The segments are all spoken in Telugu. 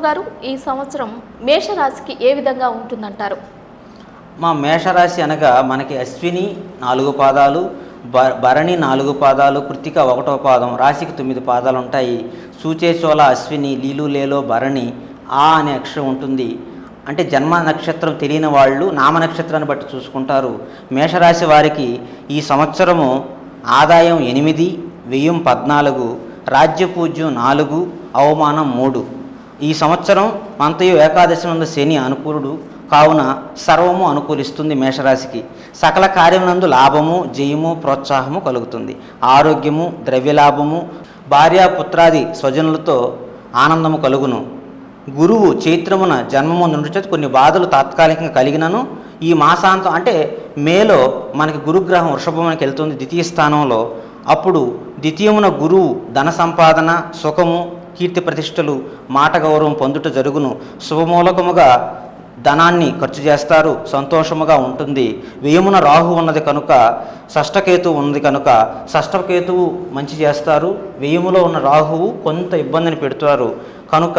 గారు ఈ సంవత్సరం మేషరాశికి ఏ విధంగా ఉంటుందంటారు మా మేషరాశి అనగా మనకి అశ్విని నాలుగు పాదాలు భ భరణి నాలుగు పాదాలు కృతిక ఒకటో పాదం రాశికి తొమ్మిది పాదాలు ఉంటాయి సూచేచోళ అశ్విని లీలు లేలో భరణి ఆ అనే అక్షరం ఉంటుంది అంటే జన్మ నక్షత్రం తెలియని వాళ్ళు నామ నక్షత్రాన్ని బట్టి చూసుకుంటారు మేషరాశి వారికి ఈ సంవత్సరము ఆదాయం ఎనిమిది వ్యయం పద్నాలుగు రాజ్యపూజ్యం నాలుగు అవమానం మూడు ఈ సంవత్సరం మంతయు ఏకాదశి నందు శని అనుకూలుడు కావున సర్వము అనుకూలిస్తుంది మేషరాశికి సకల కార్యమునందు లాభము జయము ప్రోత్సాహము కలుగుతుంది ఆరోగ్యము ద్రవ్యలాభము భార్యాపుత్రాది స్వజనులతో ఆనందము కలుగును గురువు చైత్రమున జన్మము నుండి చేత కొన్ని బాధలు తాత్కాలికంగా కలిగినను ఈ మాసాంతం అంటే మేలో మనకి గురుగ్రహం వృషభమునికి వెళ్తుంది ద్వితీయ స్థానంలో అప్పుడు ద్వితీయమున గురువు ధన సంపాదన సుఖము కీర్తి ప్రతిష్టలు మాట గౌరవం పొందుట జరుగును శుభమూలకముగా ధనాన్ని ఖర్చు చేస్తారు సంతోషముగా ఉంటుంది వ్యయమున రాహు ఉన్నది కనుక షష్టకేతువు ఉన్నది కనుక షష్టకేతువు మంచి చేస్తారు వ్యయములో ఉన్న రాహువు కొంత ఇబ్బందిని పెడుతారు కనుక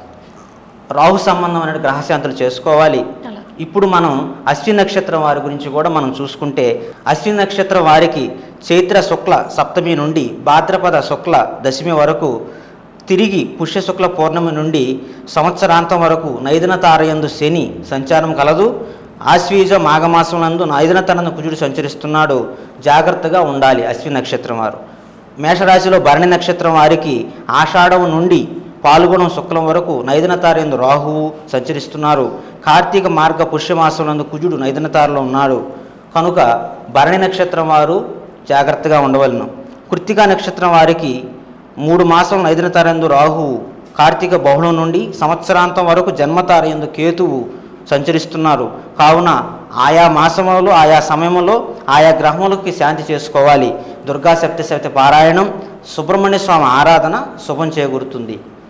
రాహు సంబంధమైన గ్రహశాంతులు చేసుకోవాలి అలా ఇప్పుడు మనం అశ్విని నక్షత్రం వారి గురించి కూడా మనం చూసుకుంటే అశ్విని నక్షత్రం వారికి చైత్ర శుక్ల సప్తమి నుండి భాద్రపద శుక్ల దశమి వరకు తిరిగి పుష్య శుక్ల పౌర్ణమి నుండి సంవత్సరాంతం వరకు నైదన తారయందు శని సంచారం కలదు ఆశ్వీజ మాఘమాసం నందు నైదన తనందు కుజుడు సంచరిస్తున్నాడు జాగ్రత్తగా ఉండాలి అశ్విని నక్షత్రం వారు మేషరాశిలో భరణి నక్షత్రం వారికి ఆషాఢం నుండి పాల్గొనం శుక్లం వరకు నైదన తారేందు రాహువు సంచరిస్తున్నారు కార్తీక మార్గ పుష్యమాసం నందు కుజుడు నైదన తారలో ఉన్నాడు కనుక భరణి నక్షత్రం వారు జాగ్రత్తగా ఉండవలను కృత్తికా నక్షత్రం వారికి మూడు మాసం నైదన తారేందు రాహువు కార్తీక బహుళం నుండి సంవత్సరాంతం వరకు జన్మతారయందు కేతువు సంచరిస్తున్నారు కావున ఆయా మాసములలో ఆయా సమయంలో ఆయా గ్రహములకి శాంతి చేసుకోవాలి దుర్గా సప్తశతి పారాయణం సుబ్రహ్మణ్య స్వామి ఆరాధన శుభం చేకూరుతుంది